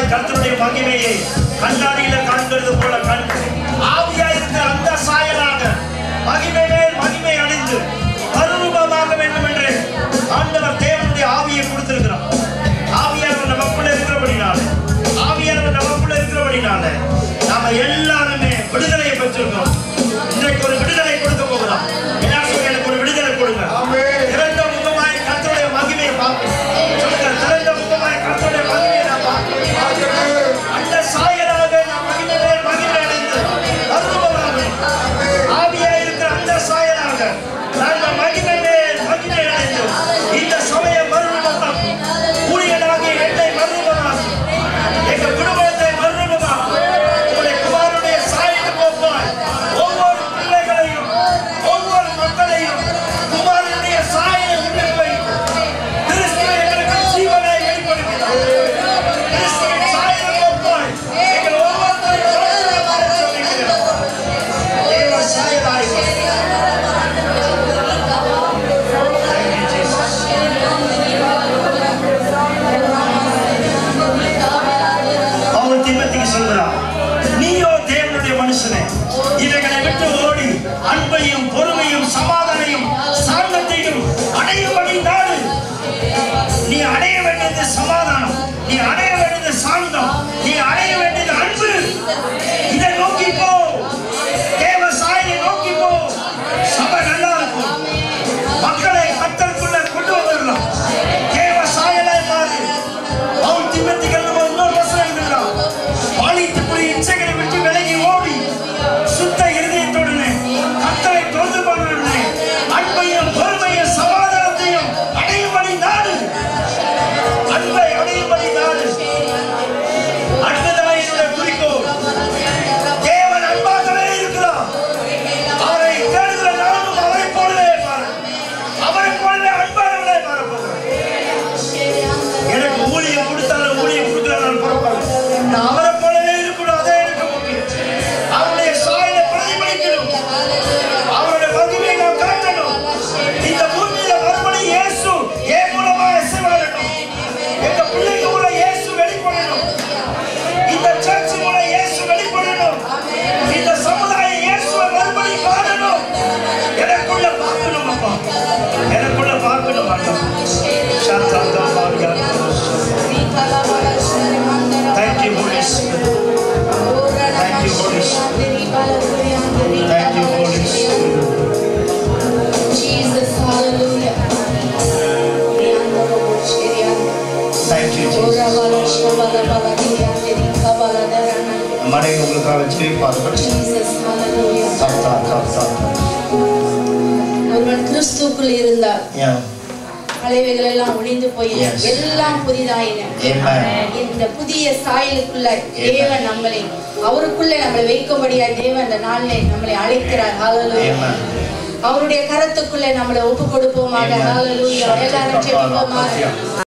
கர்த்தருடைய மகிமையை கண்ணாடியில காண்கிறது போல கண் ஆவியா இருக்கிற அந்த சாயலாக மகிமை மேல் மகிமை அடைந்து மறுரூபமாக வேண்டும் என்று ஆண்டவர் தேவனுடைய ஆவியை கொடுத்திருக்கிறார் ஆவியானவர் நமக்குள்ள இருக்கிறபடினால ஆவியானவர் நமக்குள்ள இருக்கிறபடினால நாம எல்லாருமே விடுதலையை பெற்றிருக்கோம் இன்றைக்கு ஒரு விடுதலை கொடுக்க போகிறோம் எல்லாரும் சொல்லுங்க, எனக்கு ஒரு விடுதலை கொடுங்க திறந்த முகமாய் கர்த்தருடைய மகிமையை பார்ப்போம் சொல்லுங்க திறந்த முகமாய் கர்த்தருடைய மகிமையை நான் பார்ப்போம் அந்த சாயலாக நாம் மகிமை மேல் மகிமை அடைந்து அருள்வதாக ஆவியாய் இருக்கிற அந்த சாயலாக நாங்கள் மகிமை மேல் மகிமை அடைந்து இந்த சமய மறுரூபம் ஊழியனாகிய என்னை மறுரூபமாக்கி எங்கள் குடும்பத்தை மறுரூபமாக்கி உங்களுடைய குமாரனுடைய சாயலுக்கு ஒப்பாய் ஒவ்வொரு பிள்ளைகளையும் ஒவ்வொரு மக்களையும் குமாரனுடைய சாயலை உள்ளில் வைத்து கிறிஸ்துவை எங்களுக்கு ஜீவனை வெளிப்படுத்தினார் கிறிஸ்துவின் சாயலுக்கு ஒப்பாய் எங்கள் ஒவ்வொருவரையும் மறுரூபமாக்க சொல்லுகிறோம். தேவ சாயலாய் Thank you, Jesus. பவுல் தீமோத்தேயுக்கு சொல்கிறார் நீயோ தேவனுடைய மனுஷனே இவைகளை விட்டு ஓடி அன்பையும் பொறுமையும் சமாதானையும் சாந்தத்தையும் அடையும்படி நாடு நீ அடைய வேண்டியது சமாதானம் நீ அடைய வேண்டியது சாந்தம் நீ அடைய வேண்டியது அன்பு இதை நோக்கி போ தேவ சாயை நோக்கி போ சபை நல்லா இருக்கும் மக்களை கத்தருக்குள்ள கொண்டு வந்துடலாம் தேவ சாயலாய் மாறு பவுல் திபெத்திகள் நம்ம இன்னொரு வசனம் எழுதுகிறார் பாலித்துக்குரிய இச்சைகளை விட்டு விலகி ஓடி சுத்த இருதயத்துடனே கத்தரை தொழுது கொண்டுடனே அன்பையும் பொறுமையும் சமாதானத்தையும் அடையும்படி நாடு அன்பை அடையும்படி நாடு அன்புதான் என்னுடைய குறிக்கோள் தேவன் அன்பாகவே இருக்கிறார் அவரை தேடுகிற நானும் அவரை போலவே மாற அவரை போலவே அன்பானவனே மாற போகிறேன் எனக்கு ஊழியம் கொடுத்தாலும் ஊழியம் கொடுக்கறாலும் பரவாயில்ல நான் அவரை போலவே இருக்கணும் அதே எனக்கு முக்கியம் அவருடைய சாயலை பிரதிபலிக்கணும் அவருடைய மகிமையை நான் காட்டணும் இந்த பூமியில மறுபடியும் இயேசு என் மூலமா இசைவாடணும் எங்க பிள்ளைங்க மூலம் இயேசு வெளிப்படணும் இந்த சர்ச் மூலம் இயேசு வெளிப்படணும் இந்த சமுதாயம் இயேசுவை மறுபடியும் காணணும் எனக்குள்ள பார்க்கணும் அப்பா எனக்குள்ள பார்க்கணும் அப்பா சாத்தாந்தா பாருங்க Thank you, Holy Spirit. Thank you, Holy Spirit. Thank you, Holy Spirit. Thank you, Jesus. மனைவி உங்களுக்காக ஜெயிப்பார்கள் கர்த்தா கர்த்தா ஒருவன் கிறிஸ்துக்குள் இருந்தால் Yeah. பழையவைகள் எல்லாம் ஒளிந்து போயின Yes. எல்லாம் புதிதாயின Amen. இந்த புதிய சாயலுக்குள்ள தேவன் நம்மளை அவருக்குள்ள நம்மளை வைக்கும்படியாய் தேவன் அந்த நாளிலே நம்மளை அழைக்கிறார் ஹalleluya Amen. அவருடைய கரத்துக்குள்ளே நம்மளை ஒப்பு கொடுப்போமாக Amen. ஹalleluya எல்லாரும் ஜெபிப்போமாக